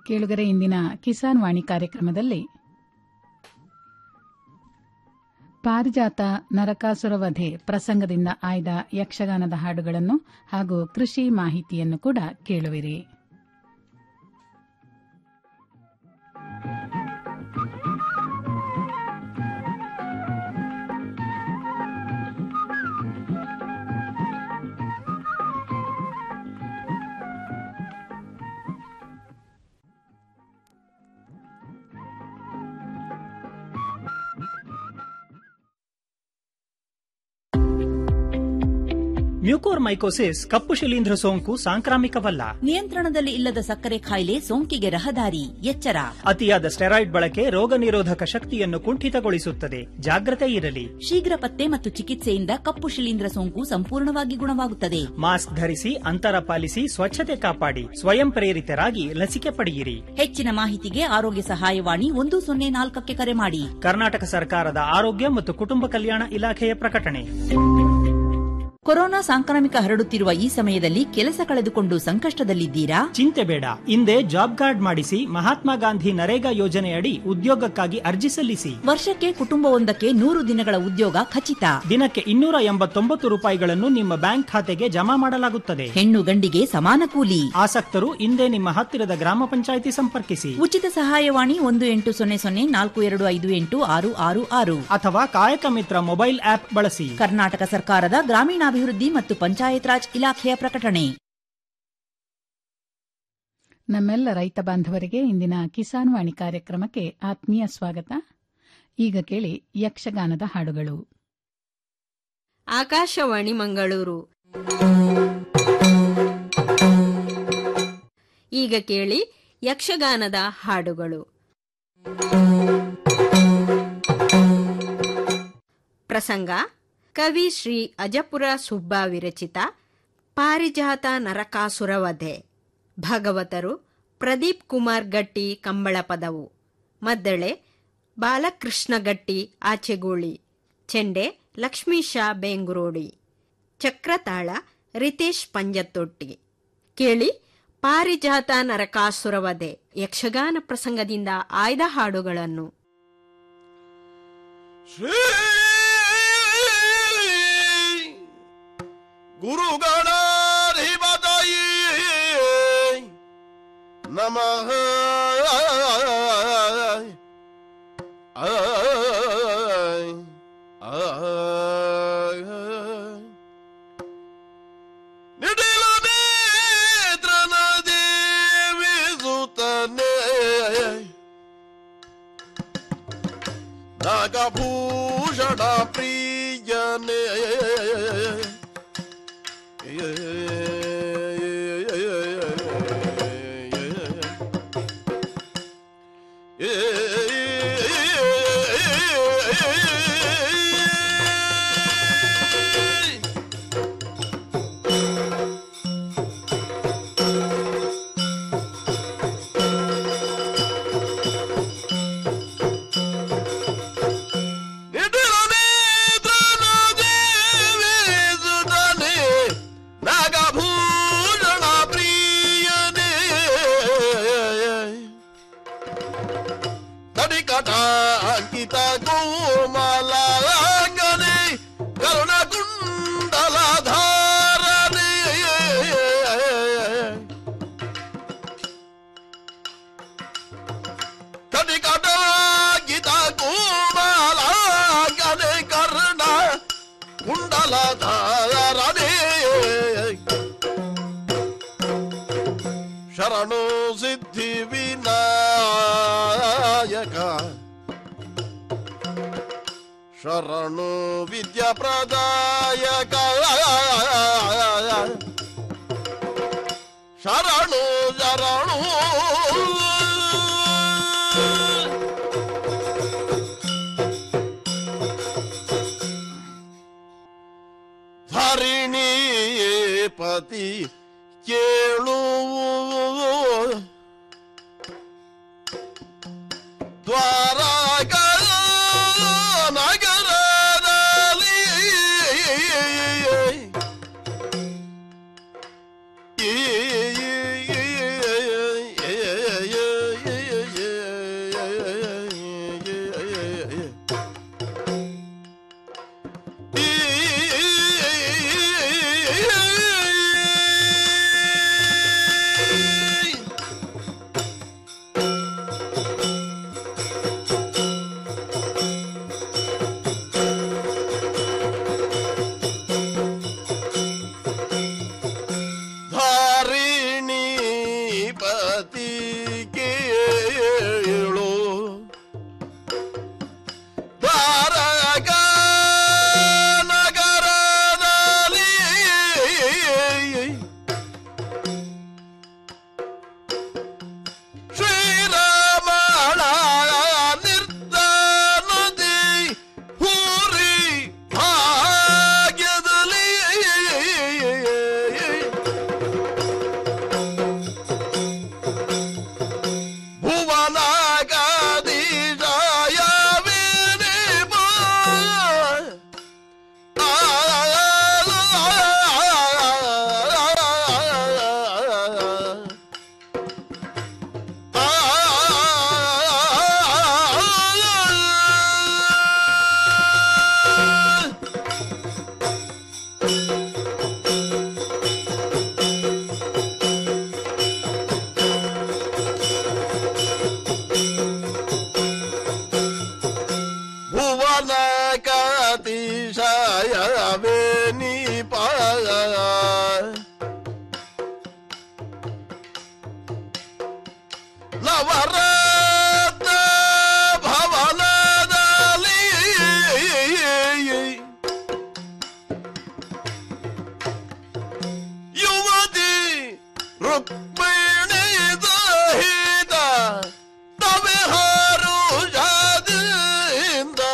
ಕೇಳುಗರೆ ಇಂದಿನ ಕಿಸಾನ್ ವಾಣಿ ಕಾರ್ಯಕ್ರಮದಲ್ಲಿ ಪಾರಿಜಾತ ನರಕಾಸುರ ವಧೆ ಪ್ರಸಂಗದಿಂದ ಆಯ್ದ ಯಕ್ಷಗಾನದ ಹಾಡುಗಳನ್ನು ಹಾಗೂ ಕೃಷಿ ಮಾಹಿತಿಯನ್ನು ಕೂಡ ಕೇಳುವಿರಿ ಮ್ಯೂಕೋರ್ಮೈಕೋಸಿಸ್ ಕಪ್ಪು ಶಿಲೀಂಧ್ರ ಸೋಂಕು ಸಾಂಕ್ರಾಮಿಕವಲ್ಲ ನಿಯಂತ್ರಣದಲ್ಲಿ ಇಲ್ಲದ ಸಕ್ಕರೆ ಕಾಯಿಲೆ ಸೋಂಕಿಗೆ ರಹದಾರಿ ಎಚ್ಚರ ಅತಿಯಾದ ಸ್ಟೆರಾಯ್ಡ್ ಬಳಕೆ ರೋಗ ನಿರೋಧಕ ಶಕ್ತಿಯನ್ನು ಕುಂಠಿತಗೊಳಿಸುತ್ತದೆ ಜಾಗ್ರತೆ ಇರಲಿ ಶೀಘ್ರ ಪತ್ತೆ ಮತ್ತು ಚಿಕಿತ್ಸೆಯಿಂದ ಕಪ್ಪು ಶಿಲೀಂಧ್ರ ಸೋಂಕು ಸಂಪೂರ್ಣವಾಗಿ ಗುಣವಾಗುತ್ತದೆ ಮಾಸ್ಕ್ ಧರಿಸಿ ಅಂತರ ಪಾಲಿಸಿ ಸ್ವಚ್ಛತೆ ಕಾಪಾಡಿ ಸ್ವಯಂ ಪ್ರೇರಿತರಾಗಿ ಲಸಿಕೆ ಪಡೆಯಿರಿ ಹೆಚ್ಚಿನ ಮಾಹಿತಿಗೆ ಆರೋಗ್ಯ ಸಹಾಯವಾಣಿ ಒಂದು ಸೊನ್ನೆ ನಾಲ್ಕಕ್ಕೆ ಕರೆ ಮಾಡಿ ಕರ್ನಾಟಕ ಸರ್ಕಾರದ ಆರೋಗ್ಯ ಮತ್ತು ಕುಟುಂಬ ಕಲ್ಯಾಣ ಇಲಾಖೆಯ ಪ್ರಕಟಣೆ ಕೊರೋನಾ ಸಾಂಕ್ರಾಮಿಕ ಹರಡುತ್ತಿರುವ ಈ ಸಮಯದಲ್ಲಿ ಕೆಲಸ ಕಳೆದುಕೊಂಡು ಸಂಕಷ್ಟದಲ್ಲಿದ್ದೀರಾ ಚಿಂತೆ ಬೇಡ ಹಿಂದೆ ಜಾಬ್ ಕಾರ್ಡ್ ಮಾಡಿಸಿ ಮಹಾತ್ಮ ಗಾಂಧಿ ನರೇಗಾ ಯೋಜನೆಯಡಿ ಉದ್ಯೋಗಕ್ಕಾಗಿ ಅರ್ಜಿ ಸಲ್ಲಿಸಿ ವರ್ಷಕ್ಕೆ ಕುಟುಂಬವೊಂದಕ್ಕೆ ನೂರು ದಿನಗಳ ಉದ್ಯೋಗ ಖಚಿತ ದಿನಕ್ಕೆ ಇನ್ನೂರ ಎಂಬತ್ತೊಂಬತ್ತು ರೂಪಾಯಿಗಳನ್ನು ನಿಮ್ಮ ಬ್ಯಾಂಕ್ ಖಾತೆಗೆ ಜಮಾ ಮಾಡಲಾಗುತ್ತದೆ ಹೆಣ್ಣು ಗಂಡಿಗೆ ಸಮಾನ ಕೂಲಿ ಆಸಕ್ತರು ಹಿಂದೆ ನಿಮ್ಮ ಹತ್ತಿರದ ಗ್ರಾಮ ಪಂಚಾಯಿತಿ ಸಂಪರ್ಕಿಸಿ ಉಚಿತ ಸಹಾಯವಾಣಿ ಒಂದು ಎಂಟು ಸೊನ್ನೆ ಸೊನ್ನೆ ನಾಲ್ಕು ಎರಡು ಐದು ಎಂಟು ಆರು ಆರು ಆರು ಅಥವಾ ಕಾಯಕ ಮಿತ್ರ ಮೊಬೈಲ್ ಆಪ್ ಬಳಸಿ ಕರ್ನಾಟಕ ಸರ್ಕಾರದ ಗ್ರಾಮೀಣಾಭಿವೃದ್ಧಿ ಮತ್ತು ಪಂಚಾಯತ್ ರಾಜ್ ಇಲಾಖೆಯ ಪ್ರಕಟಣೆ ನಮ್ಮೆಲ್ಲ ರೈತ ಬಾಂಧವರಿಗೆ ಇಂದಿನ ಕಿಸಾನ್ ವಾಣಿ ಕಾರ್ಯಕ್ರಮಕ್ಕೆ ಆತ್ಮೀಯ ಸ್ವಾಗತ ಈಗ ಕೇಳಿ ಯಕ್ಷಗಾನದ ಹಾಡುಗಳು ಆಕಾಶವಾಣಿ ಮಂಗಳೂರು ಈಗ ಕೇಳಿ ಯಕ್ಷಗಾನದ ಹಾಡುಗಳು ಪ್ರಸಂಗ ಕವಿ ಶ್ರೀ ಅಜಪುರ ಸುಬ್ಬ ವಿರಚಿತ ಪಾರಿಜಾತ ನರಕಾಸುರ ವಧೆ ಭಾಗವತರು ಪ್ರದೀಪ್ ಕುಮಾರ್ ಗಟ್ಟಿ ಕಂಬಳ ಪದವು ಮದ್ದಳೆ ಬಾಲಕೃಷ್ಣ ಗಟ್ಟಿ ಆಚೆಗೂಳಿ ಚೆಂಡೆ ಲಕ್ಷ್ಮೀಶ ಬೇಂಗುರೋಡಿ ಚಕ್ರತಾಳ ರಿತೇಶ್ ಪಂಜತ್ತೊಟ್ಟಿ ಕೇಳಿ ಪಾರಿಜಾತ ನರಕಾಸುರ ವಧೆ ಯಕ್ಷಗಾನ ಪ್ರಸಂಗದಿಂದ ಆಯ್ದ ಹಾಡುಗಳನ್ನು ಶ್ರೀ ಗುರುಗಣಾಧಿಪತಯೇ ನಮಃ ಆಯ್, ಆಯ್. ನಿಡಿಲ ನೇತ್ರನ ದೇವಿಸುತ್ತನೆ ನಾಗಭೂಷಣ ಪ್ರಿಯನೇ ನಾಗಭೂಷಣ ಪ್ರಿಯನೇ ತಡಿಕಟ ಅಂಕಿತ ಕೋಮಲಾಂಗನೆ ಕರುಣ ಕುಂಡಲ ಧಾರನೆ ತಡಿಕಟ ಗೀತ ಕೋಮಲಾಂಗನೆ ಕರ್ಣ ಕುಂಡಲ ಧಾರನೆ ಶರಣು ಸಿದ್ಧಿ ವಿನಾಯಕ ಶರಣು ವಿದ್ಯಾ ಪ್ರದಾಯಕ ಶರಣು ಶರಣು ಧರಿಣಿ ಪತಿ ಕೇಳು ದ್ವಾರಕ ನಗರದಲ್ಲಿ ಭವನಕತಿಶಯವೇ ನಿಪಾಯ ನವರತ್ನ ಭವನದಲ್ಲಿ ಯುವತಿ ರುಕ್ಮಿಣಿ ದಹಿತ ತವೆ ಹಾರು ಜಾದಿಂದ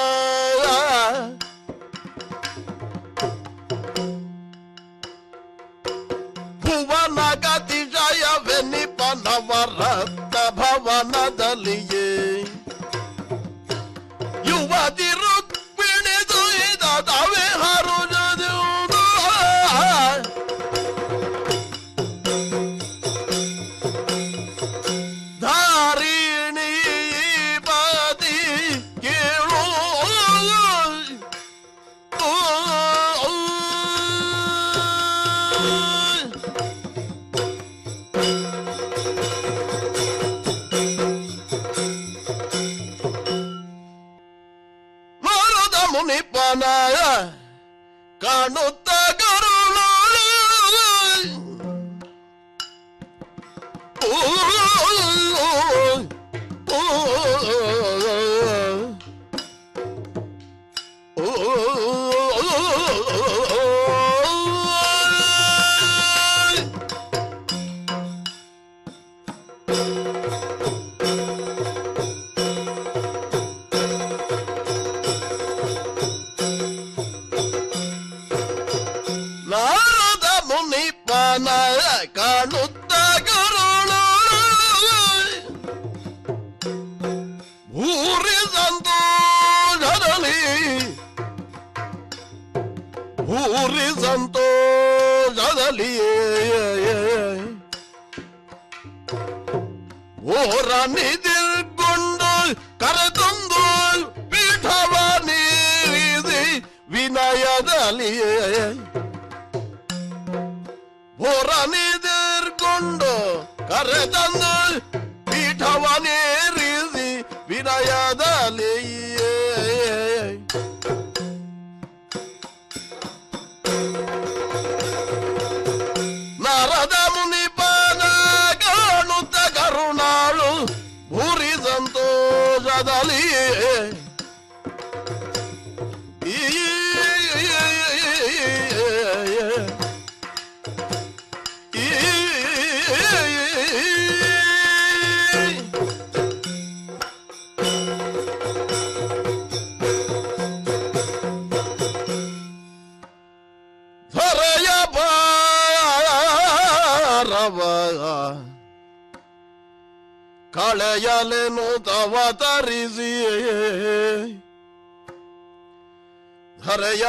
ಭುವನ ಗತಿಜಯವೆನಿಪ ನವರತ್ನ ಭವನದಲ್ಲಿಯೇ ಯುವತಿ ರುಕ್ಮಿಣಿ ದುಹಿತ ತವೆ ಹಾರು ಜಾದಿಂದ ಧಾರಿಣಿ ಪತಿ ಕೇಳು ನಾರದ ಮುನಿಪನಾಯ ಕಾಣುತ್ತ ಕರುಳು ನಾರದ ಮುನಿಪನ ಕಾಣುತ್ತ ಕರುಳು ಭೂರಿ ಸಂತೋಷದಲ್ಲಿ ಭೂರಿ ಸಂತೋಷದಲ್ಲಿ ಓರ ನಿದಿರ್ಕೊಂಡು ಕರೆತಂದು ಪೀಠವ ನೀರಿಸಿ ವಿನಯದಲ್ಲಿಯೇ ಹೊರ ನಿದಿರ್ಕೊಂಡು ಕರೆತಂದು ಪೀಠವನೇರಿಸಿ ವಿನಯದಲ್ಲಿಯೇ ನಾರದ ಮುನಿಪಾದ ಕಾಣುತ್ತ ಕರುಣಾಳು ಭೂರಿ ಸಂತೋಷದಲ್ಲಿಯೇ ಈ ಧರೆಯ ಭಾರವ ಕಳೆಯಲೆನು ತವ ತರಿಸಿ ಧರೆಯ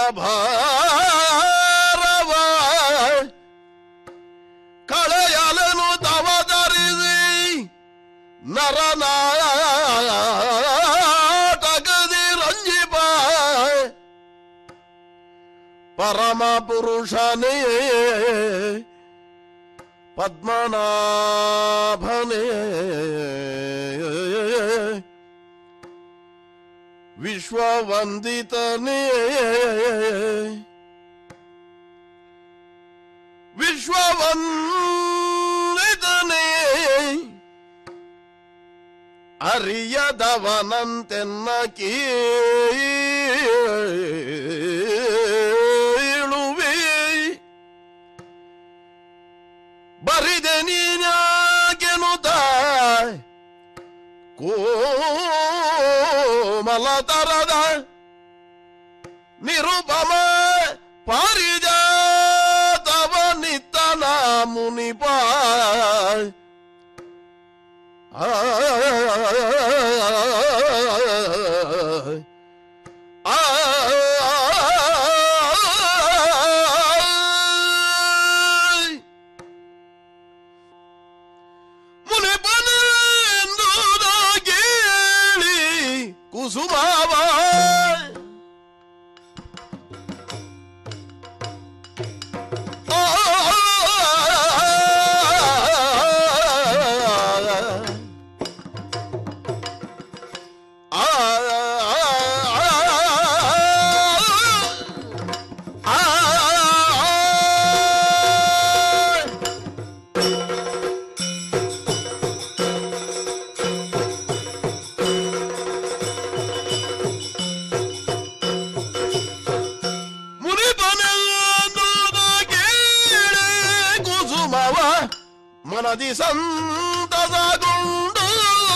ಭಾರವ ಕಳೆಯಲೆನು ತವ ತರಿಸಿ ನರನಾಟಕದಿ ರಂಜಿಪ ಪರಮ ಪುರುಷನೇ ಪದ್ಮನಾಭನೇ ವಿಶ್ವವಂದಿತನೇ ವಿಶ್ವವಂದಿತನೇ ಅರಿಯದವನಂತೆನ್ನ ಕೀಳುವೆ ಬರಿದೆ ನೀನ್ಯಾಗೆನುತ ಕೋಮಲ ತರದ ನಿರುಪಮ ಪಾರಿಜಾತವ ನಿತ್ತನ ಮುನಿಪ ಆ ಮುನಿಪನೆಂದು ಕೇಳಿ ಕುಸುಮಾವ ಆ ಮನದಿ ಸಂತಸಗೊಂಡು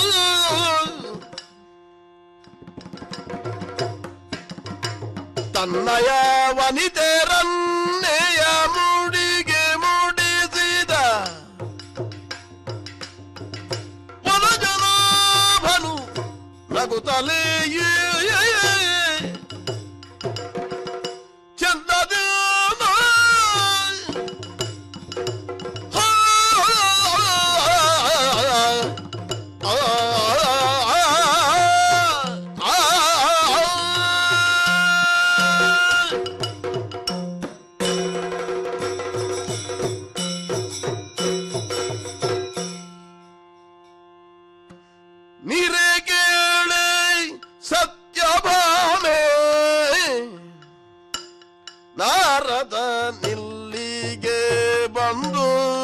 ತನ್ನಯ ವನಿತೆರನ್ನೆಯ ಮುಡಿಗೆ ಮುಡಿಸಿದ ವನಜನಾಭನು ನಗುತ್ತಲೇ ಚಂದದ ನೀರೇ ಕೇಳೆ ಸತ್ಯಭಾಮೆ ನಾರದ ನಿಲ್ಲಿಗೆ ಬಂದು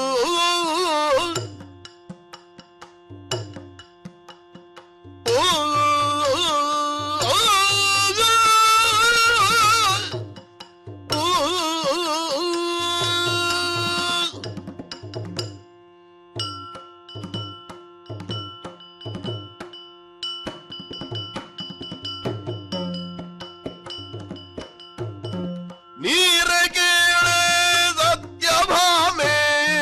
ನೀರ ಕೇಳೆ ಸತ್ಯಭಾಮೆ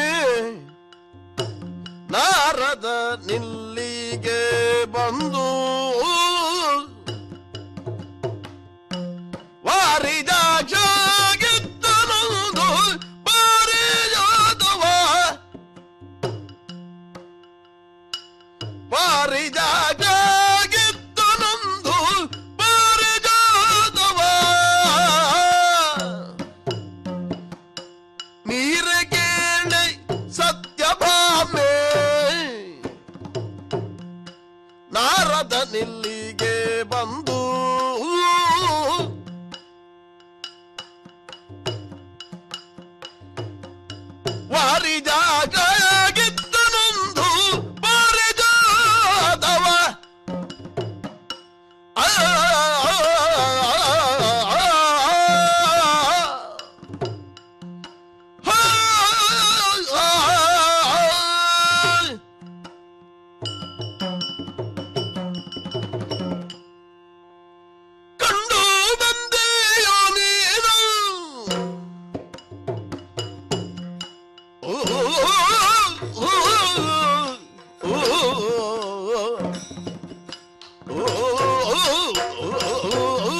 ನಾರದ ನಿಲ್ಲಿಗೆ ಬಂದು ವಾರಿದಾಕ್ಷಾಗಿತ್ತನೊಂದು ಪಾರಿಜಾತವ ಪಾರಿಜಾಗಿತ್ತನೊಂದು ಪಾರಿಜಾತವ ನೀರ ಕೇಳೆ ಸತ್ಯಭಾಮೆ ನಾರದ ನಿಲ್ಲಿಗೆ ಬಂದು ವಾರಿಜಾಗಿತ್ತನೊಂದು ಪಾರಿಜಾತವ ಆ ಕಂಡು ಬಂದೆಯೋ ನೀನು ಓ, ಓ, ಓ, ಓ,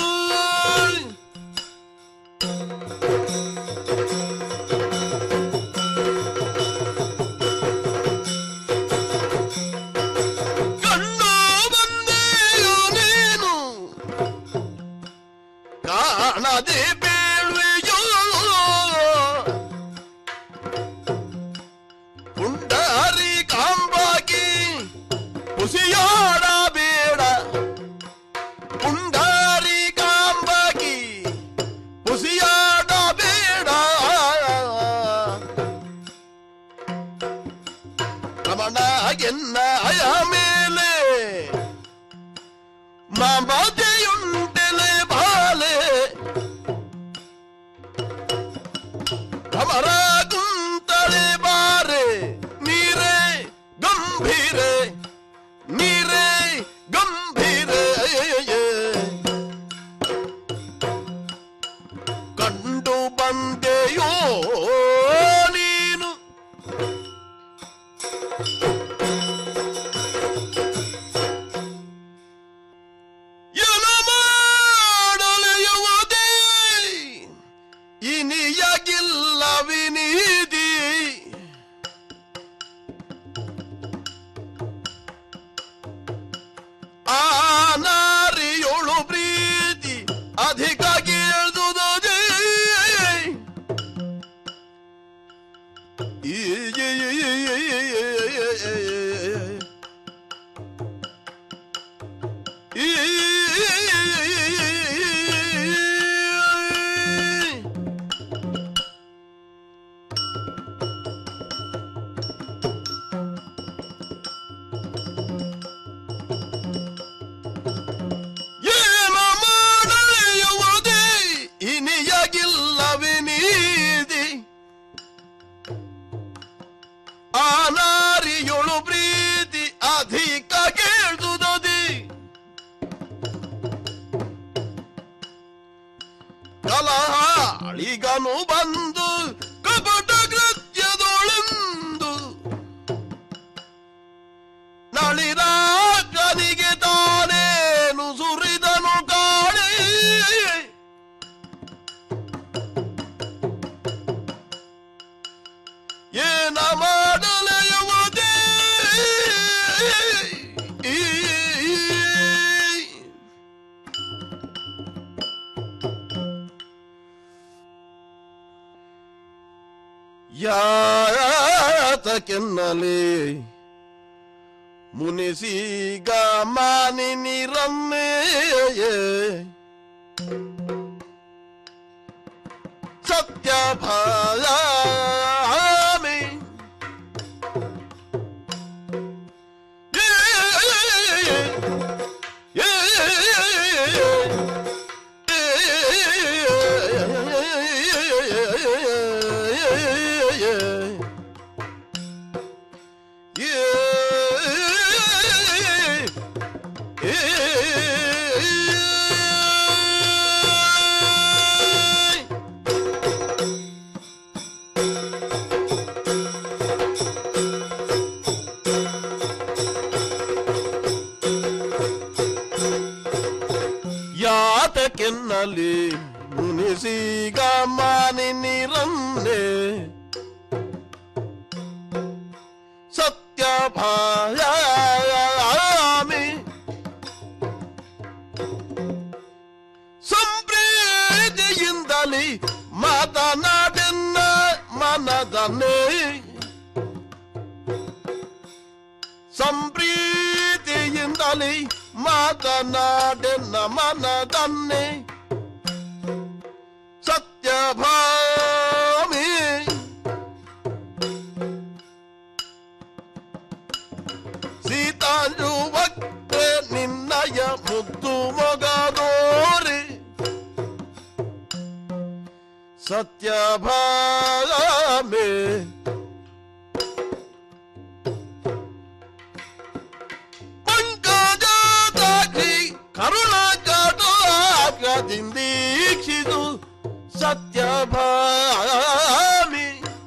ಕಂಡು ಬಂದೆಯೋ ನೀನು ಕಾಣದೆ ಬೀಳ್ವೆಯೋ ಪುಂಡಾರಿ ಕಾಂಬಾಗಿ ಪುಸಿಯಾಡಬೇಡ ಪುಂಡಾರಿ ಕಾಂಬಾಗಿ ಪುಸಿಯಾಡಬೇಡ ರಮಣ ಎನ್ನ ಅಯ ಮೇಲೆ ಮಮತೆಯುಂಟೆಲೆ ಬಾಲೆ ಭಮರ ಕುಂತಳೆ ಬಾರೆ ನೀರೇ ಗಂಭೀರೆ ನೀರೇ ಗಂಭೀರೆ ಕಂಡು ಬಂದೆಯೋ ನೀನು ಎಲ ಮಾಡಲೆಯುವುದೇ ಇನಿಯಗಿಲ್ಲವಿನೀದಿ ಆ ನಾರಿಯೊಳು ಪ್ರೀತಿ ಅಧಿಕ ಕೇಳ್ದುದೇ ಈ ಏನ ಮಾಡಲೆಯುವುದೇ ಅಳಿಗನು ಬಂದು ಕಪಟ ಕೃತ್ಯದೊಳೆಂದು ನಳಿರಾಜನಿಗೆ ತಾನೇನು ಸುರಿದನು ಕಾಣೆ ಏನ ಮಾಡಲೆಯುವುದೇ ಯಾತಕೆನ್ನಲಿ ಮುನಿಸಿಗ ಮಾನಿ ನಿರನ್ನೇ ಸತ್ಯ ಭಾಮಿ ಯಾತಕೆನ್ನಲಿ ಮುನಿಸಿಗ ಮಾನಿ ನಿರನ್ನೆ ಸತ್ಯ ಭಾಯಾಮಿ ಸಂಪ್ರೀತಿಯಿಂದಲಿ ಮಾತನಾಡೆನ್ನ ಮನದನ್ನೇ ಸಂಪ್ರೀತಿಯಿಂದಲಿ ಮಾತನಾಡೆನ್ನ ಮನದನ್ನೇ ಸತ್ಯಭಾಮಿ ಸೀತಾಂಜುವಕ್ಕೆ ನಿನ್ನಯ ಮುದ್ದು ಮೊಗದೋರಿ ಸತ್ಯಭಾಮೆ ಪಂಕಜಾದಾಕ್ಷಿ ಕರುಣಾಕಟಾಕ್ಷದಿಂದೀಕ್ಷಿತು ಸತ್ಯಭಾಮಿ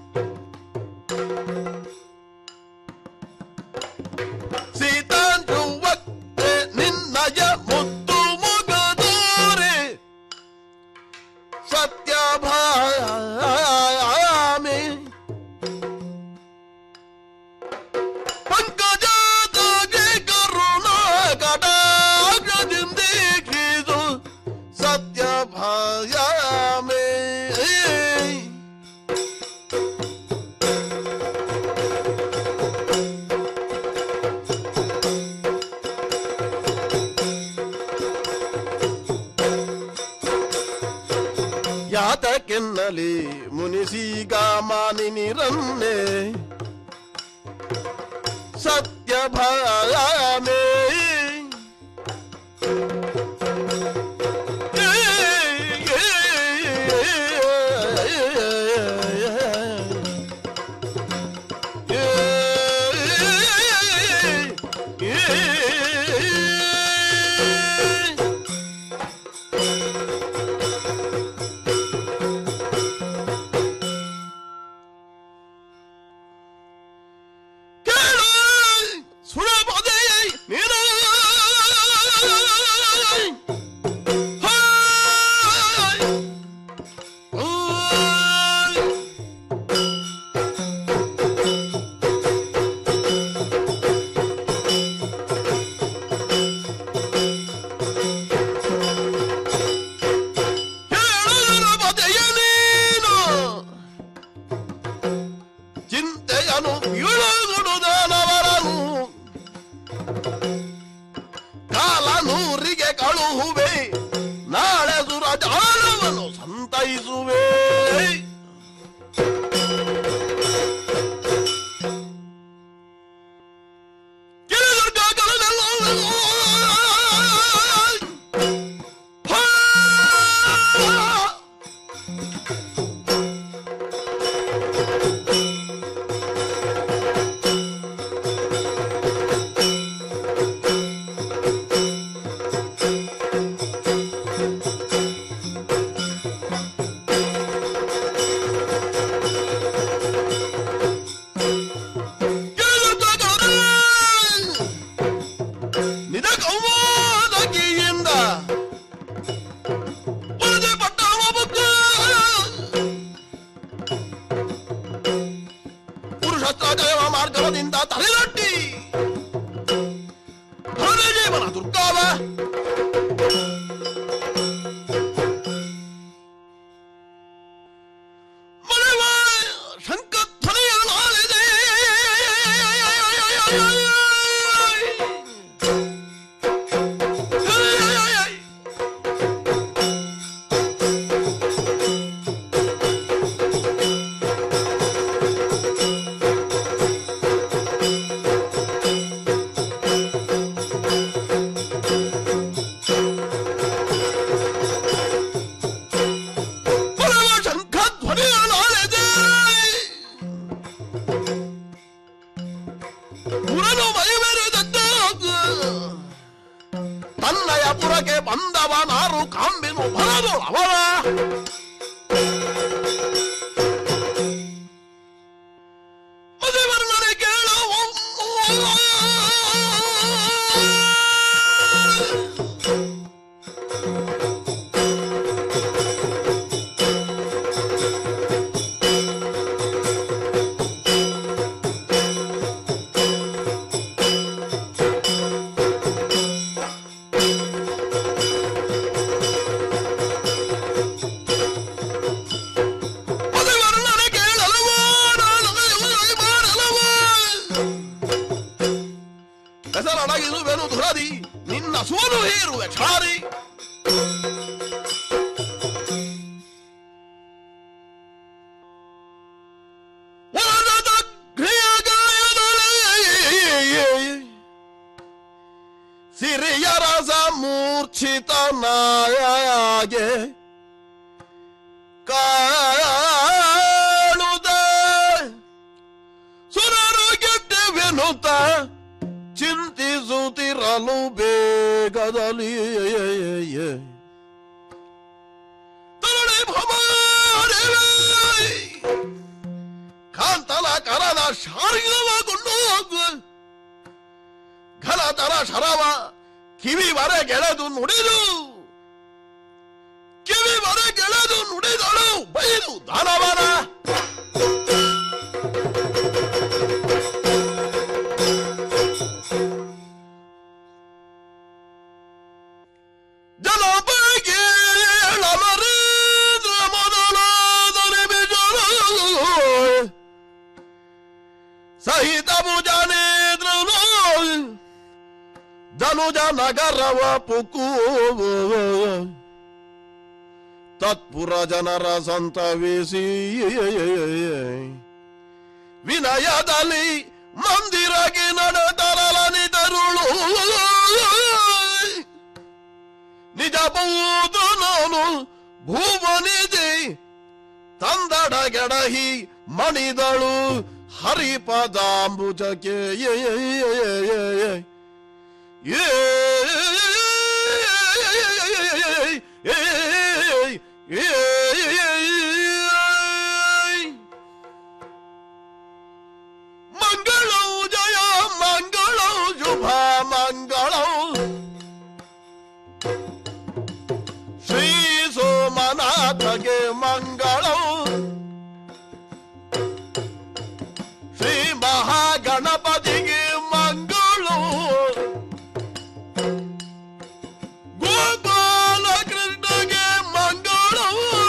ಸೀತಾಂಜುವಕ್ಕೆ ನಿನ್ನಯ ಮುದ್ದು ಮುಗದೋರೆ ಸತ್ಯಭಾಮಿ ಪಂಕಜಾದಾಗೆ ಕರುಣಾ ಕಟಾಕ್ಷದಿಂದೀಕ್ಷಿತು ಸತ್ಯಭಾಮಿ ಯಾತಕೆನ್ನಲಿ ಮುನಿಸಿಗ ಮಾನಿನಿರನ್ನೆ ಸತ್ಯಭಾಮೆ ಕೇಳು ಸುಳಪದೆ ನೀನು ಹಾಯ್. ಹಾಯ್. ಕೇಳು ಪದೆಯ ನೀನು ಚಿಂತೆಯನು ಇಳುಗುಡುದಾನವರನು ಕಾಲ ನೂರಿಗೆ ಕಳುಹುವೆ ನಾಳೆ ಸುರಜಾಲವನ್ನು ಸಂತೈಸುವೆ ಕಾಂಬಿನು ಬರದು ಅವರ ಮದುವರ್ಣನೆ ಕೇಳುವ ಮದುವರ್ಣನೆ ಕೇಳಲವ ಮಾಡಲವ ಹೆಸರಡಗಿರುವೆನು ದುರದಿ ನಿನ್ನ ಸೋಲು ಹೀರುವೆ ಕ್ಷಾರಿ ವರದ ಕ್ರಿಯೆಗಾಯದೊಳಗೆ ಸಿರಿಯ ರಸ ಮೂರ್ಛಿತ ನಾಯಗೆ ಕಾಣುದ ಸುರರು ಗೆಟ್ಟೆವೆನುತ ಚಿಂತಿಸುತ್ತಿರಲು ಬೇಗದಲ್ಲಿ ತರುಣಿ ಭಮಾರಿವೆ. ಕಾಂತಲ ಕರದ ಶಾರ್ಗವಗೊಂಡು ಘನತರ ಶರವ ಕಿವಿವರೆ ಗೆಳೆದು ನುಡಿದು ಕಿವಿವರೆ ಗೆಳೆದು ನುಡಿದಳು ಬೈದು ದಾನವನ ಜಲಪೈಗೆ ಎಳಮರೇಂದ್ರ ಮೊದಲಾದರೆ ಬಿಜಲು ಸಹಿತ ಭುಜನೇಂದ್ರನು ಧನುಜ ನಗರವ ಪುಕು ತತ್ಪುರ ಜನರ ಸಂತವಿಸಿ ವಿನಯದಲ್ಲಿ ಮಂದಿರಗೆ ನಡೆದರಲನಿತರುಳು ನಿಜ ಬಹುದು ನಾನು ಭೂಮನಿದೆ ತಂದಡ ಗೆಡಹಿ ಮಣಿದಳು ಹರಿಪದಾಂಬುಜಕ್ಕೆ ಏ ಏ ಏ ಏ ಏ ಮಂಗಳ ಜಯ ಮಂಗಳ ಶುಭ ಮಂಗಳ ಶ್ರೀ ಸೋಮನಾಥಗೆ ಮಂಗಳ ಶ್ರೀ ಮಹಾಗಣಪತಿಗೆ ಮಂಗಳ ಗೋಪಾಲ ಕೃಷ್ಣಗೆ ಮಂಗಳ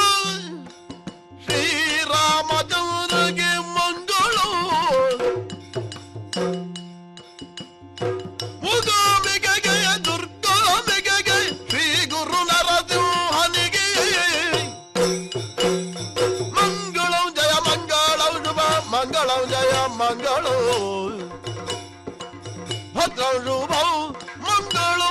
ಶ್ರೀರಾಮಚಂದ್ರಗೆ ಮಂಗಳ ಮುಗಾಂಬಿಕೆಗೆ ದುರ್ಗಾಂಬಿಕೆಗೆ ಶ್ರೀ ಗುರು ನರಸಿಂಹನಿಗೆ ಮಂಗಳಂ ಜಯ ಮಂಗಳಂ ಶುಭ ಮಂಗಳಂ ಜಯ ಮಂಗಳಂ ಭದ್ರಂ ಶುಭಂ ಮಂಗಳಂ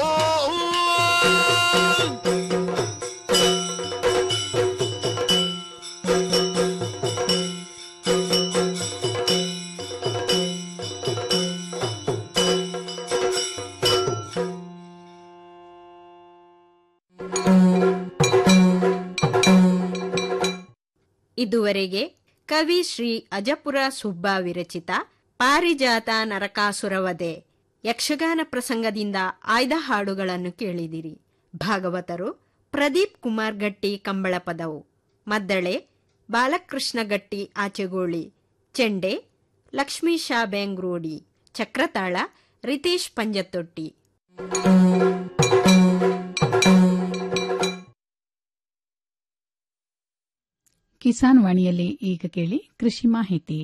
ಇದುವರೆಗೆ ಕವಿ ಶ್ರೀ ಅಜಪುರ ಸುಬ್ಬ ವಿರಚಿತ ಪಾರಿಜಾತ ನರಕಾಸುರವಧೆ ಯಕ್ಷಗಾನ ಪ್ರಸಂಗದಿಂದ ಆಯ್ದ ಹಾಡುಗಳನ್ನು ಕೇಳಿದಿರಿ ಭಾಗವತರು ಪ್ರದೀಪ್ ಕುಮಾರ್ ಗಟ್ಟಿ ಕಂಬಳಪದವು ಮದ್ದಳೆ ಬಾಲಕೃಷ್ಣ ಗಟ್ಟಿ ಆಚೆಗೋಳಿ ಚೆಂಡೆ ಲಕ್ಷ್ಮೀ ಶಾ ಬೆಂಗ್ರೋಡಿ ಚಕ್ರತಾಳ ರಿತೇಶ್ ಪಂಜತ್ತೊಟ್ಟಿ ಕಿಸಾನ್ ವಾಣಿಯಲ್ಲಿ ಈಗ ಕೇಳಿ ಕೃಷಿ ಮಾಹಿತಿ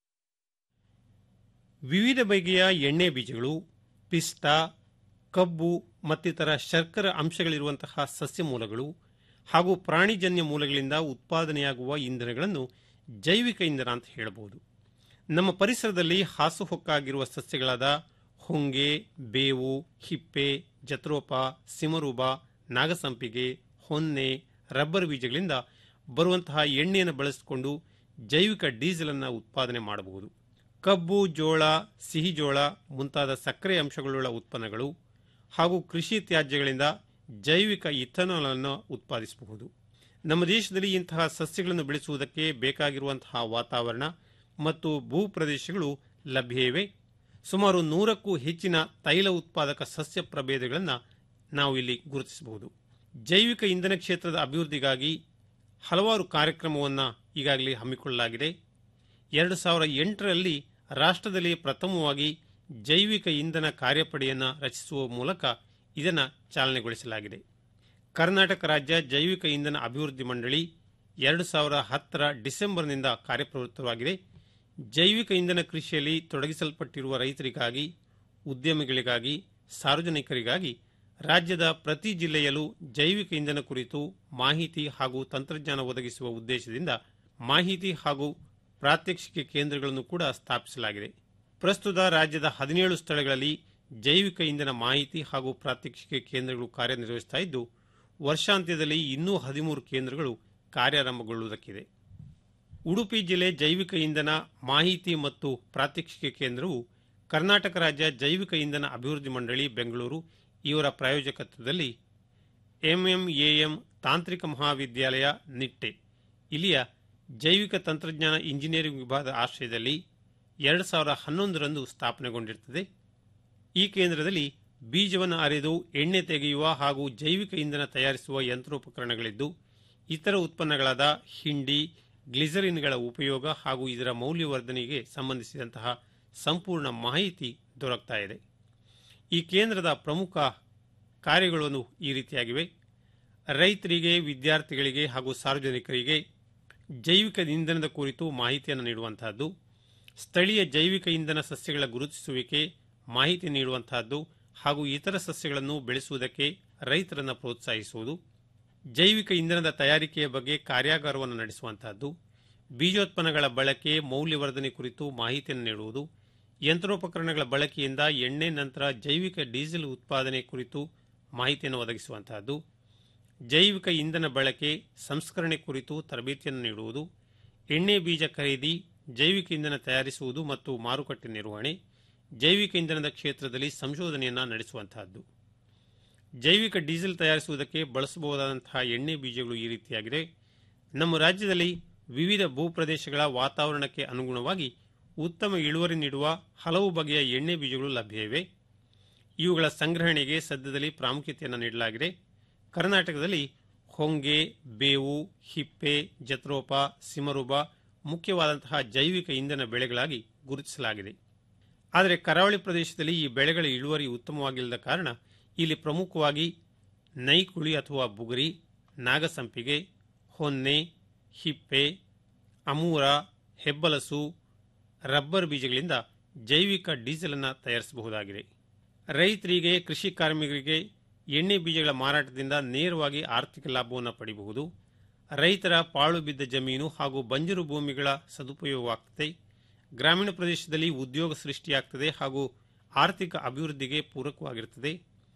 ವಿವಿಧ ಬಗೆಯ ಎಣ್ಣೆ ಬೀಜಗಳು ಪಿಸ್ತಾ ಕಬ್ಬು ಮತ್ತಿತರ ಶರ್ಕರ ಅಂಶಗಳಿರುವಂತಹ ಸಸ್ಯ ಮೂಲಗಳು ಹಾಗೂ ಪ್ರಾಣಿಜನ್ಯ ಮೂಲಗಳಿಂದ ಉತ್ಪಾದನೆಯಾಗುವ ಇಂಧನಗಳನ್ನು ಜೈವಿಕ ಇಂಧನ ಅಂತ ಹೇಳಬಹುದು ನಮ್ಮ ಪರಿಸರದಲ್ಲಿ ಹಾಸುಹೊಕ್ಕಾಗಿರುವ ಸಸ್ಯಗಳಾದ ಹೊಂಗೆ ಬೇವು ಹಿಪ್ಪೆ ಜತ್ರೋಪ ಸಿಮರೂಬ ನಾಗಸಂಪಿಗೆ ಹೊನ್ನೆ ರಬ್ಬರ್ ಬೀಜಗಳಿಂದ ಬರುವಂತಹ ಎಣ್ಣೆಯನ್ನು ಬಳಸಿಕೊಂಡು ಜೈವಿಕ ಡೀಸೆಲ್ ಅನ್ನು ಉತ್ಪಾದನೆ ಮಾಡಬಹುದು ಕಬ್ಬು ಜೋಳ ಸಿಹಿ ಜೋಳ ಮುಂತಾದ ಸಕ್ಕರೆ ಅಂಶಗಳುಳ್ಳ ಉತ್ಪನ್ನಗಳು ಹಾಗೂ ಕೃಷಿ ತ್ಯಾಜ್ಯಗಳಿಂದ ಜೈವಿಕ ಇಥನಾಲ್ ಅನ್ನು ಉತ್ಪಾದಿಸಬಹುದು ನಮ್ಮ ದೇಶದಲ್ಲಿ ಇಂತಹ ಸಸ್ಯಗಳನ್ನು ಬೆಳೆಸುವುದಕ್ಕೆ ಬೇಕಾಗಿರುವಂತಹ ವಾತಾವರಣ ಮತ್ತು ಭೂ ಪ್ರದೇಶಗಳು ಲಭ್ಯ ಇವೆ ಸುಮಾರು ನೂರಕ್ಕೂ ಹೆಚ್ಚಿನ ತೈಲ ಉತ್ಪಾದಕ ಸಸ್ಯ ಪ್ರಭೇದಗಳನ್ನು ನಾವು ಇಲ್ಲಿ ಗುರುತಿಸಬಹುದು ಜೈವಿಕ ಇಂಧನ ಕ್ಷೇತ್ರದ ಅಭಿವೃದ್ಧಿಗಾಗಿ ಹಲವಾರು ಕಾರ್ಯಕ್ರಮವನ್ನು ಈಗಾಗಲೇ ಹಮ್ಮಿಕೊಳ್ಳಲಾಗಿದೆ ಎರಡು ಸಾವಿರ ಎಂಟರಲ್ಲಿ ರಾಷ್ಟ್ರದಲ್ಲಿ ಪ್ರಥಮವಾಗಿ ಜೈವಿಕ ಇಂಧನ ಕಾರ್ಯಪಡೆಯನ್ನು ರಚಿಸುವ ಮೂಲಕ ಇದನ್ನು ಚಾಲನೆಗೊಳಿಸಲಾಗಿದೆ ಕರ್ನಾಟಕ ರಾಜ್ಯ ಜೈವಿಕ ಇಂಧನ ಅಭಿವೃದ್ಧಿ ಮಂಡಳಿ ಎರಡು ಸಾವಿರ ಹತ್ತರ ಡಿಸೆಂಬರ್ನಿಂದ ಕಾರ್ಯಪ್ರವೃತ್ತವಾಗಿದೆ ಜೈವಿಕ ಇಂಧನ ಕೃಷಿಯಲ್ಲಿ ತೊಡಗಿಸಲ್ಪಟ್ಟಿರುವ ರೈತರಿಗಾಗಿ ಉದ್ಯಮಿಗಳಿಗಾಗಿ ಸಾರ್ವಜನಿಕರಿಗಾಗಿ ರಾಜ್ಯದ ಪ್ರತಿ ಜಿಲ್ಲೆಯಲ್ಲೂ ಜೈವಿಕ ಇಂಧನ ಕುರಿತು ಮಾಹಿತಿ ಹಾಗೂ ತಂತ್ರಜ್ಞಾನ ಒದಗಿಸುವ ಉದ್ದೇಶದಿಂದ ಮಾಹಿತಿ ಹಾಗೂ ಪ್ರಾತ್ಯಕ್ಷಿಕೆ ಕೇಂದ್ರಗಳನ್ನು ಕೂಡ ಸ್ಥಾಪಿಸಲಾಗಿದೆ ಪ್ರಸ್ತುತ ರಾಜ್ಯದ ಹದಿನೇಳು ಸ್ಥಳಗಳಲ್ಲಿ ಜೈವಿಕ ಇಂಧನ ಮಾಹಿತಿ ಹಾಗೂ ಪ್ರಾತ್ಯಕ್ಷಿಕೆ ಕೇಂದ್ರಗಳು ಕಾರ್ಯನಿರ್ವಹಿಸ್ತಾ ಇದ್ದು ವರ್ಷಾಂತ್ಯದಲ್ಲಿ ಇನ್ನೂ ಹದಿಮೂರು ಕೇಂದ್ರಗಳು ಕಾರ್ಯಾರಂಭಗೊಳ್ಳುವುದಕ್ಕಿದೆ ಉಡುಪಿ ಜಿಲ್ಲೆ ಜೈವಿಕ ಇಂಧನ ಮಾಹಿತಿ ಮತ್ತು ಪ್ರಾತ್ಯಕ್ಷಿಕೆ ಕೇಂದ್ರವು ಕರ್ನಾಟಕ ರಾಜ್ಯ ಜೈವಿಕ ಇಂಧನ ಅಭಿವೃದ್ಧಿ ಮಂಡಳಿ ಬೆಂಗಳೂರು ಇವರ ಪ್ರಾಯೋಜಕತ್ವದಲ್ಲಿ ಎಂಎಂಎಎಂ ತಾಂತ್ರಿಕ ಮಹಾವಿದ್ಯಾಲಯ ನಿಟ್ಟೆ ಇಲ್ಲಿಯ ಜೈವಿಕ ತಂತ್ರಜ್ಞಾನ ಇಂಜಿನಿಯರಿಂಗ್ ವಿಭಾಗದ ಆಶ್ರಯದಲ್ಲಿ ಎರಡು ಸಾವಿರದ ಹನ್ನೊಂದರಂದು ಸ್ಥಾಪನೆಗೊಂಡಿರುತ್ತದೆ ಈ ಕೇಂದ್ರದಲ್ಲಿ ಬೀಜವನ್ನು ಅರೆದು ಎಣ್ಣೆ ತೆಗೆಯುವ ಹಾಗೂ ಜೈವಿಕ ಇಂಧನ ತಯಾರಿಸುವ ಯಂತ್ರೋಪಕರಣಗಳಿದ್ದು ಇತರ ಉತ್ಪನ್ನಗಳಾದ ಹಿಂಡಿ ಗ್ಲಿಸರಿನ್ಗಳ ಉಪಯೋಗ ಹಾಗೂ ಇದರ ಮೌಲ್ಯವರ್ಧನೆಗೆ ಸಂಬಂಧಿಸಿದಂತಹ ಸಂಪೂರ್ಣ ಮಾಹಿತಿ ದೊರಕ್ತಾ ಇದೆ ಈ ಕೇಂದ್ರದ ಪ್ರಮುಖ ಕಾರ್ಯಗಳನ್ನು ಈ ರೀತಿಯಾಗಿವೆ ರೈತರಿಗೆ ವಿದ್ಯಾರ್ಥಿಗಳಿಗೆ ಹಾಗೂ ಸಾರ್ವಜನಿಕರಿಗೆ ಜೈವಿಕ ಇಂಧನದ ಕುರಿತು ಮಾಹಿತಿಯನ್ನು ನೀಡುವಂತಹದ್ದು ಸ್ಥಳೀಯ ಜೈವಿಕ ಇಂಧನ ಸಸ್ಯಗಳ ಗುರುತಿಸುವಿಕೆ ಮಾಹಿತಿ ನೀಡುವಂತಹದ್ದು ಹಾಗೂ ಇತರ ಸಸ್ಯಗಳನ್ನು ಬೆಳೆಸುವುದಕ್ಕೆ ರೈತರನ್ನು ಪ್ರೋತ್ಸಾಹಿಸುವುದು ಜೈವಿಕ ಇಂಧನದ ತಯಾರಿಕೆಯ ಬಗ್ಗೆ ಕಾರ್ಯಾಗಾರವನ್ನು ನಡೆಸುವಂತಹದ್ದು ಬೀಜೋತ್ಪನ್ನಗಳ ಬಳಕೆ ಮೌಲ್ಯವರ್ಧನೆ ಕುರಿತು ಮಾಹಿತಿಯನ್ನು ನೀಡುವುದು ಯಂತ್ರೋಪಕರಣಗಳ ಬಳಕೆಯಿಂದ ಎಣ್ಣೆ ನಂತರ ಜೈವಿಕ ಡೀಸೆಲ್ ಉತ್ಪಾದನೆ ಕುರಿತು ಮಾಹಿತಿಯನ್ನು ಒದಗಿಸುವಂತಹದ್ದು ಜೈವಿಕ ಇಂಧನ ಬಳಕೆ ಸಂಸ್ಕರಣೆ ಕುರಿತು ತರಬೇತಿಯನ್ನು ನೀಡುವುದು ಎಣ್ಣೆ ಬೀಜ ಖರೀದಿ ಜೈವಿಕ ಇಂಧನ ತಯಾರಿಸುವುದು ಮತ್ತು ಮಾರುಕಟ್ಟೆ ನಿರ್ವಹಣೆ ಜೈವಿಕ ಇಂಧನದ ಕ್ಷೇತ್ರದಲ್ಲಿ ಸಂಶೋಧನೆಯನ್ನು ನಡೆಸುವಂತಹದ್ದು ಜೈವಿಕ ಡೀಸೆಲ್ ತಯಾರಿಸುವುದಕ್ಕೆ ಬಳಸಬಹುದಾದಂತಹ ಎಣ್ಣೆ ಬೀಜಗಳು ಈ ರೀತಿಯಾಗಿದೆ ನಮ್ಮ ರಾಜ್ಯದಲ್ಲಿ ವಿವಿಧ ಭೂಪ್ರದೇಶಗಳ ವಾತಾವರಣಕ್ಕೆ ಅನುಗುಣವಾಗಿ ಉತ್ತಮ ಇಳುವರಿ ನೀಡುವ ಹಲವು ಬಗೆಯ ಎಣ್ಣೆ ಬೀಜಗಳು ಲಭ್ಯ ಇವೆ ಇವುಗಳ ಸಂಗ್ರಹಣೆಗೆ ಸದ್ಯದಲ್ಲಿ ಪ್ರಾಮುಖ್ಯತೆಯನ್ನು ನೀಡಲಾಗಿದೆ ಕರ್ನಾಟಕದಲ್ಲಿ ಹೊಂಗೆ ಬೇವು ಹಿಪ್ಪೆ ಜತ್ರೋಪ ಸಿಮರುಬ ಮುಖ್ಯವಾದಂತಹ ಜೈವಿಕ ಇಂಧನ ಬೆಳೆಗಳಾಗಿ ಗುರುತಿಸಲಾಗಿದೆ ಆದರೆ ಕರಾವಳಿ ಪ್ರದೇಶದಲ್ಲಿ ಈ ಬೆಳೆಗಳ ಇಳುವರಿ ಉತ್ತಮವಾಗಿಲ್ಲದ ಕಾರಣ ಇಲ್ಲಿ ಪ್ರಮುಖವಾಗಿ ನೈಕುಳಿ ಅಥವಾ ಬುಗುರಿ ನಾಗಸಂಪಿಗೆ ಹೊನ್ನೆ ಹಿಪ್ಪೆ ಅಮೂರ ಹೆಬ್ಬಲಸು ರಬ್ಬರ್ ಬೀಜಗಳಿಂದ ಜೈವಿಕ ಡೀಸೆಲ್ ಅನ್ನು ತಯಾರಿಸಬಹುದಾಗಿದೆ ರೈತರಿಗೆ ಕೃಷಿ ಕಾರ್ಮಿಕರಿಗೆ ಎಣ್ಣೆ ಬೀಜಗಳ ಮಾರಾಟದಿಂದ ನೇರವಾಗಿ ಆರ್ಥಿಕ ಲಾಭವನ್ನು ಪಡೆಯಬಹುದು ರೈತರ ಪಾಳು ಬಿದ್ದ ಜಮೀನು ಹಾಗೂ ಬಂಜರು ಭೂಮಿಗಳ ಸದುಪಯೋಗವಾಗ್ತದೆ ಗ್ರಾಮೀಣ ಪ್ರದೇಶದಲ್ಲಿ ಉದ್ಯೋಗ ಸೃಷ್ಟಿಯಾಗ್ತದೆ ಹಾಗೂ ಆರ್ಥಿಕ ಅಭಿವೃದ್ಧಿಗೆ ಪೂರಕವಾಗಿರುತ್ತದೆ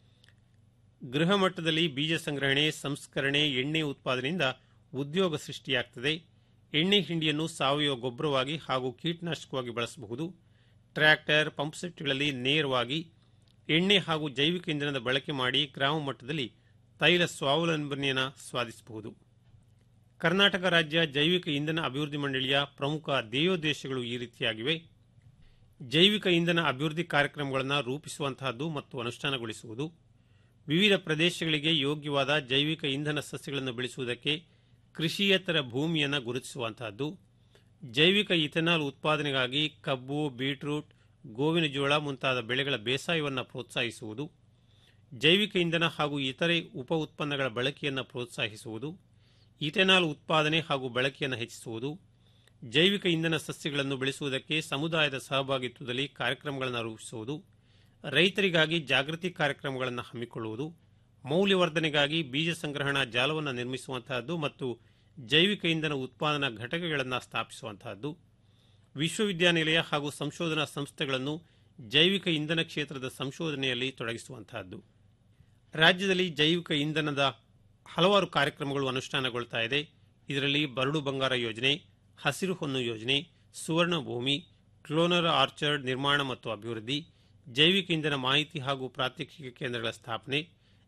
ಗೃಹ ಮಟ್ಟದಲ್ಲಿ ಬೀಜ ಸಂಗ್ರಹಣೆ ಸಂಸ್ಕರಣೆ ಎಣ್ಣೆ ಉತ್ಪಾದನೆಯಿಂದ ಉದ್ಯೋಗ ಸೃಷ್ಟಿಯಾಗ್ತದೆ ಎಣ್ಣೆ ಹಿಂಡಿಯನ್ನು ಸಾವಯವ ಗೊಬ್ಬರವಾಗಿ ಹಾಗೂ ಕೀಟನಾಶಕವಾಗಿ ಬಳಸಬಹುದು ಟ್ರ್ಯಾಕ್ಟರ್ ಪಂಪ್ಸೆಟ್ಗಳಲ್ಲಿ ನೇರವಾಗಿ ಎಣ್ಣೆ ಹಾಗೂ ಜೈವಿಕ ಇಂಧನದ ಬಳಕೆ ಮಾಡಿ ಗ್ರಾಮ ಮಟ್ಟದಲ್ಲಿ ತೈಲ ಸ್ವಾವಲಂಬನೆಯನ್ನು ಸಾಧಿಸಬಹುದು ಕರ್ನಾಟಕ ರಾಜ್ಯ ಜೈವಿಕ ಇಂಧನ ಅಭಿವೃದ್ಧಿ ಮಂಡಳಿಯ ಪ್ರಮುಖ ಧ್ಯೇಯೋದ್ದೇಶಗಳು ಈ ರೀತಿಯಾಗಿವೆ ಜೈವಿಕ ಇಂಧನ ಅಭಿವೃದ್ಧಿ ಕಾರ್ಯಕ್ರಮಗಳನ್ನು ರೂಪಿಸುವಂತಹದ್ದು ಮತ್ತು ಅನುಷ್ಠಾನಗೊಳಿಸುವುದು ವಿವಿಧ ಪ್ರದೇಶಗಳಿಗೆ ಯೋಗ್ಯವಾದ ಜೈವಿಕ ಇಂಧನ ಸಸ್ಯಗಳನ್ನು ಬೆಳೆಸುವುದಕ್ಕೆ ಕೃಷಿಯೇತರ ಭೂಮಿಯನ್ನು ಗುರುತಿಸುವಂತಹದ್ದು ಜೈವಿಕ ಇಥೆನಾಲ್ ಉತ್ಪಾದನೆಗಾಗಿ ಕಬ್ಬು ಬೀಟ್ರೂಟ್ ಗೋವಿನ ಜೋಳ ಮುಂತಾದ ಬೆಳೆಗಳ ಬೇಸಾಯವನ್ನು ಪ್ರೋತ್ಸಾಹಿಸುವುದು ಜೈವಿಕ ಇಂಧನ ಹಾಗೂ ಇತರೆ ಉಪ ಉತ್ಪನ್ನಗಳ ಬಳಕೆಯನ್ನು ಪ್ರೋತ್ಸಾಹಿಸುವುದು ಇಥೆನಾಲ್ ಉತ್ಪಾದನೆ ಹಾಗೂ ಬಳಕೆಯನ್ನು ಹೆಚ್ಚಿಸುವುದು ಜೈವಿಕ ಇಂಧನ ಸಸ್ಯಗಳನ್ನು ಬೆಳೆಸುವುದಕ್ಕೆ ಸಮುದಾಯದ ಸಹಭಾಗಿತ್ವದಲ್ಲಿ ಕಾರ್ಯಕ್ರಮಗಳನ್ನು ರೂಪಿಸುವುದು ರೈತರಿಗಾಗಿ ಜಾಗೃತಿ ಕಾರ್ಯಕ್ರಮಗಳನ್ನು ಹಮ್ಮಿಕೊಳ್ಳುವುದು ಮೌಲ್ಯವರ್ಧನೆಗಾಗಿ ಬೀಜ ಸಂಗ್ರಹಣಾ ಜಾಲವನ್ನು ನಿರ್ಮಿಸುವಂತಹದ್ದು ಮತ್ತು ಜೈವಿಕ ಇಂಧನ ಉತ್ಪಾದನಾ ಘಟಕಗಳನ್ನು ಸ್ಥಾಪಿಸುವಂತಹದ್ದು ವಿಶ್ವವಿದ್ಯಾನಿಲಯ ಹಾಗೂ ಸಂಶೋಧನಾ ಸಂಸ್ಥೆಗಳನ್ನು ಜೈವಿಕ ಇಂಧನ ಕ್ಷೇತ್ರದ ಸಂಶೋಧನೆಯಲ್ಲಿ ತೊಡಗಿಸುವಂತಹದ್ದು ರಾಜ್ಯದಲ್ಲಿ ಜೈವಿಕ ಇಂಧನದ ಹಲವಾರು ಕಾರ್ಯಕ್ರಮಗಳು ಅನುಷ್ಠಾನಗೊಳ್ತಾ ಇದೆ ಇದರಲ್ಲಿ ಬರಡು ಬಂಗಾರ ಯೋಜನೆ ಹಸಿರು ಹೊನ್ನು ಯೋಜನೆ ಸುವರ್ಣ ಭೂಮಿ ಕ್ಲೋನರ್ ಆರ್ಚರ್ಡ್ ನಿರ್ಮಾಣ ಮತ್ತು ಅಭಿವೃದ್ಧಿ ಜೈವಿಕ ಇಂಧನ ಮಾಹಿತಿ ಹಾಗೂ ಪ್ರಾತ್ಯಕ್ಷಿಕ ಕೇಂದ್ರಗಳ ಸ್ಥಾಪನೆ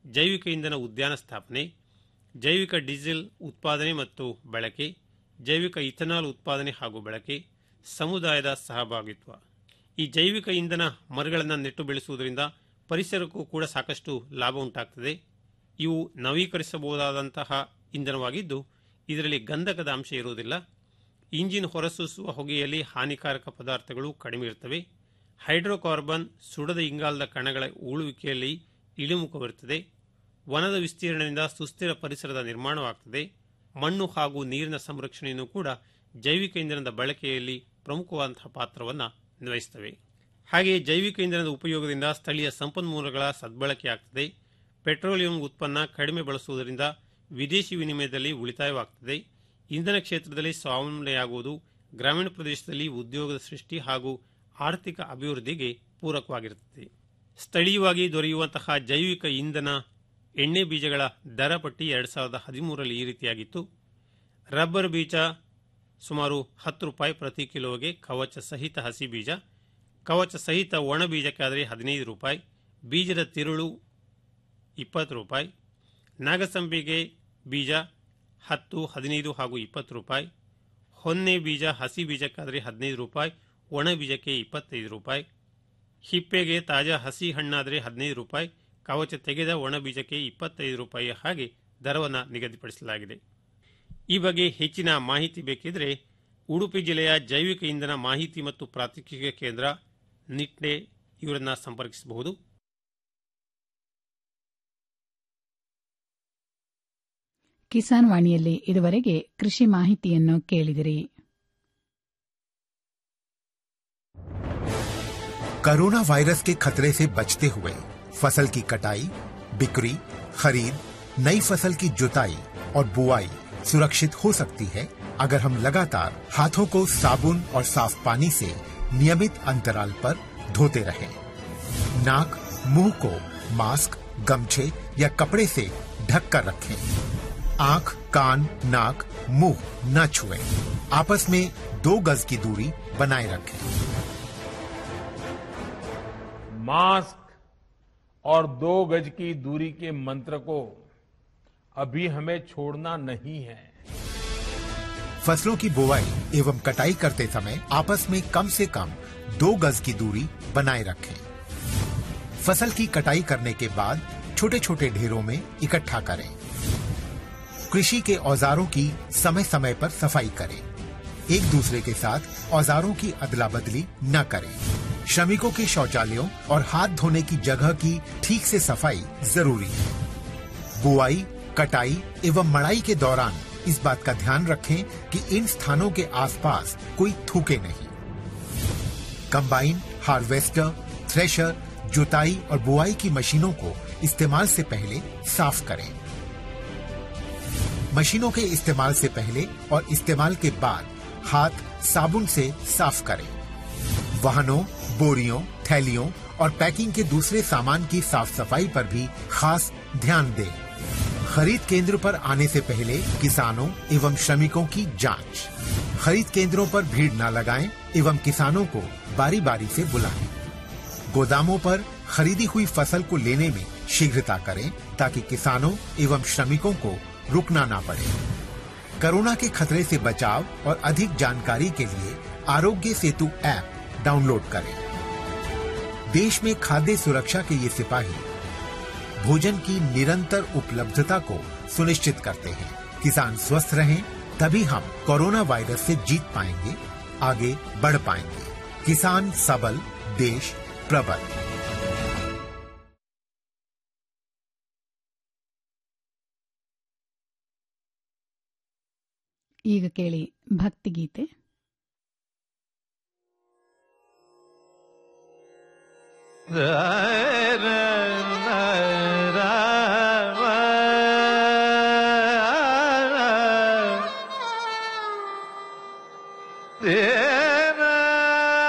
ಜೈವಿಕ ಇಂಧನ ಉದ್ಯಾನ ಸ್ಥಾಪನೆ ಜೈವಿಕ ಡೀಸೆಲ್ ಉತ್ಪಾದನೆ ಮತ್ತು ಬಳಕೆ ಜೈವಿಕ ಇಥನಾಲ್ ಉತ್ಪಾದನೆ ಹಾಗೂ ಬಳಕೆ ಸಮುದಾಯದ ಸಹಭಾಗಿತ್ವ ಈ ಜೈವಿಕ ಇಂಧನ ಮರಗಳನ್ನು ನೆಟ್ಟು ಬೆಳೆಸುವುದರಿಂದ ಪರಿಸರಕ್ಕೂ ಕೂಡ ಸಾಕಷ್ಟು ಲಾಭ ಉಂಟಾಗ್ತದೆ ಇವು ನವೀಕರಿಸಬಹುದಾದಂತಹ ಇಂಧನವಾಗಿದ್ದು ಇದರಲ್ಲಿ ಗಂಧಕದ ಅಂಶ ಇರುವುದಿಲ್ಲ ಇಂಜಿನ್ ಹೊರಸೂಸುವ ಹೊಗೆಯಲ್ಲಿ ಹಾನಿಕಾರಕ ಪದಾರ್ಥಗಳು ಕಡಿಮೆ ಇರ್ತವೆ ಹೈಡ್ರೋಕಾರ್ಬನ್ ಸುಡದ ಇಂಗಾಲದ ಕಣಗಳ ಉಳುವಿಕೆಯಲ್ಲಿ ಇಳಿಮುಖವಿರುತ್ತದೆ ವನದ ವಿಸ್ತೀರ್ಣದಿಂದ ಸುಸ್ಥಿರ ಪರಿಸರದ ನಿರ್ಮಾಣವಾಗ್ತದೆ ಮಣ್ಣು ಹಾಗೂ ನೀರಿನ ಸಂರಕ್ಷಣೆಯನ್ನು ಕೂಡ ಜೈವಿಕ ಇಂಧನದ ಬಳಕೆಯಲ್ಲಿ ಪ್ರಮುಖವಾದಂತಹ ಪಾತ್ರವನ್ನು ನಿರ್ವಹಿಸುತ್ತವೆ ಹಾಗೆಯೇ ಜೈವಿಕ ಇಂಧನದ ಉಪಯೋಗದಿಂದ ಸ್ಥಳೀಯ ಸಂಪನ್ಮೂಲಗಳ ಸದ್ಬಳಕೆಯಾಗ್ತದೆ ಪೆಟ್ರೋಲಿಯಂ ಉತ್ಪನ್ನ ಕಡಿಮೆ ಬಳಸುವುದರಿಂದ ವಿದೇಶಿ ವಿನಿಮಯದಲ್ಲಿ ಉಳಿತಾಯವಾಗ್ತದೆ ಇಂಧನ ಕ್ಷೇತ್ರದಲ್ಲಿ ಸ್ವಾವಲಂಬನೆಯಾಗುವುದು ಗ್ರಾಮೀಣ ಪ್ರದೇಶದಲ್ಲಿ ಉದ್ಯೋಗದ ಸೃಷ್ಟಿ ಹಾಗೂ ಆರ್ಥಿಕ ಅಭಿವೃದ್ಧಿಗೆ ಪೂರಕವಾಗಿರುತ್ತದೆ ಸ್ಥಳೀಯವಾಗಿ ದೊರೆಯುವಂತಹ ಜೈವಿಕ ಇಂಧನ ಎಣ್ಣೆ ಬೀಜಗಳ ದರ ಪಟ್ಟಿ ಎರಡು ಸಾವಿರದ ಹದಿಮೂರರಲ್ಲಿ ಈ ರೀತಿಯಾಗಿತ್ತು ರಬ್ಬರ್ ಬೀಜ ಸುಮಾರು ಹತ್ತು ರೂಪಾಯಿ ಪ್ರತಿ ಕಿಲೋಗೆ ಕವಚ ಸಹಿತ ಹಸಿ ಬೀಜ ಕವಚ ಸಹಿತ ಒಣ ಬೀಜಕ್ಕಾದರೆ ಹದಿನೈದು ರೂಪಾಯಿ ಬೀಜದ ತಿರುಳು ಇಪ್ಪತ್ತು ರೂಪಾಯಿ ನಾಗಸಂಪಿಗೆ ಬೀಜ ಹತ್ತು ಹದಿನೈದು ಹಾಗೂ ಇಪ್ಪತ್ತು ರೂಪಾಯಿ ಹೊನ್ನೆ ಬೀಜ ಹಸಿ ಬೀಜಕ್ಕಾದರೆ ಹದಿನೈದು ರೂಪಾಯಿ ಒಣ ಬೀಜಕ್ಕೆ ಇಪ್ಪತ್ತೈದು ರೂಪಾಯಿ ಹಿಪ್ಪೆಗೆ ತಾಜಾ ಹಸಿ ಹಣ್ಣಾದರೆ ಹದಿನೈದು ರೂಪಾಯಿ ಕವಚ ತೆಗೆದ ಒಣ ಬೀಜಕ್ಕೆ ಇಪ್ಪತ್ತೈದು ರೂಪಾಯಿ ಹಾಗೆ ದರವನ್ನು ನಿಗದಿಪಡಿಸಲಾಗಿದೆ ಈ ಬಗ್ಗೆ ಹೆಚ್ಚಿನ ಮಾಹಿತಿ ಬೇಕಿದ್ರೆ ಉಡುಪಿ ಜಿಲ್ಲೆಯ ಜೈವಿಕ ಇಂಧನ ಮಾಹಿತಿ ಮತ್ತು ಪ್ರಾತ್ಯಕ್ಷಿಕ ಕೇಂದ್ರ ನಿಟ್ನೆ ಇವರನ್ನ ಸಂಪರ್ಕಿಸಬಹುದು ಕಿಸಾನ್ ವಾಣಿಯಲ್ಲಿ ಇದುವರೆಗೆ ಕೃಷಿ ಮಾಹಿತಿಯನ್ನು ಕೇಳಿದಿರಿ कोरोना वायरस के खतरे से बचते हुए फसल की कटाई बिक्री खरीद नई फसल की जुताई और बुआई सुरक्षित हो सकती है अगर हम लगातार हाथों को साबुन और साफ पानी से नियमित अंतराल पर धोते रहें। नाक मुंह को मास्क गमछे या कपड़े से ढक कर रखें आंख कान नाक मुंह न छुएं। आपस में दो गज की दूरी बनाए रखें मास्क और दो गज की दूरी के मंत्र को अभी हमें छोड़ना नहीं है फसलों की बुवाई एवं कटाई करते समय आपस में कम से कम दो गज की दूरी बनाए रखें फसल की कटाई करने के बाद छोटे छोटे ढेरों में इकट्ठा करें कृषि के औजारों की समय समय पर सफाई करें एक दूसरे के साथ औजारों की अदला बदली न करें श्रमिकों के शौचालयों और हाथ धोने की जगह की ठीक से सफाई जरूरी है बुआई कटाई एवं मड़ाई के दौरान इस बात का ध्यान रखें कि इन स्थानों के आसपास कोई थूके नहीं कंबाइन हार्वेस्टर थ्रेशर जुताई और बुआई की मशीनों को इस्तेमाल से पहले साफ करें मशीनों के इस्तेमाल से पहले और इस्तेमाल के बाद हाथ साबुन से साफ करें वाहनों बोरियों थैलियों और पैकिंग के दूसरे सामान की साफ सफाई पर भी खास ध्यान दें खरीद केंद्र पर आने से पहले किसानों एवं श्रमिकों की जांच खरीद केंद्रों पर भीड़ न लगाएं एवं किसानों को बारी बारी से बुलाएं गोदामों पर खरीदी हुई फसल को लेने में शीघ्रता करें ताकि किसानों एवं श्रमिकों को रुकना ना पड़े कोरोना के खतरे से बचाव और अधिक जानकारी के लिए आरोग्य सेतु ऐप डाउनलोड करें देश में खाद्य सुरक्षा के ये सिपाही भोजन की निरंतर उपलब्धता को सुनिश्चित करते हैं किसान स्वस्थ रहें तभी हम कोरोना वायरस से जीत पाएंगे आगे बढ़ पाएंगे किसान सबल देश प्रबल ಈಗ ಕೇಳಿ ಭಕ್ತಿಗೀತೆ Yeah.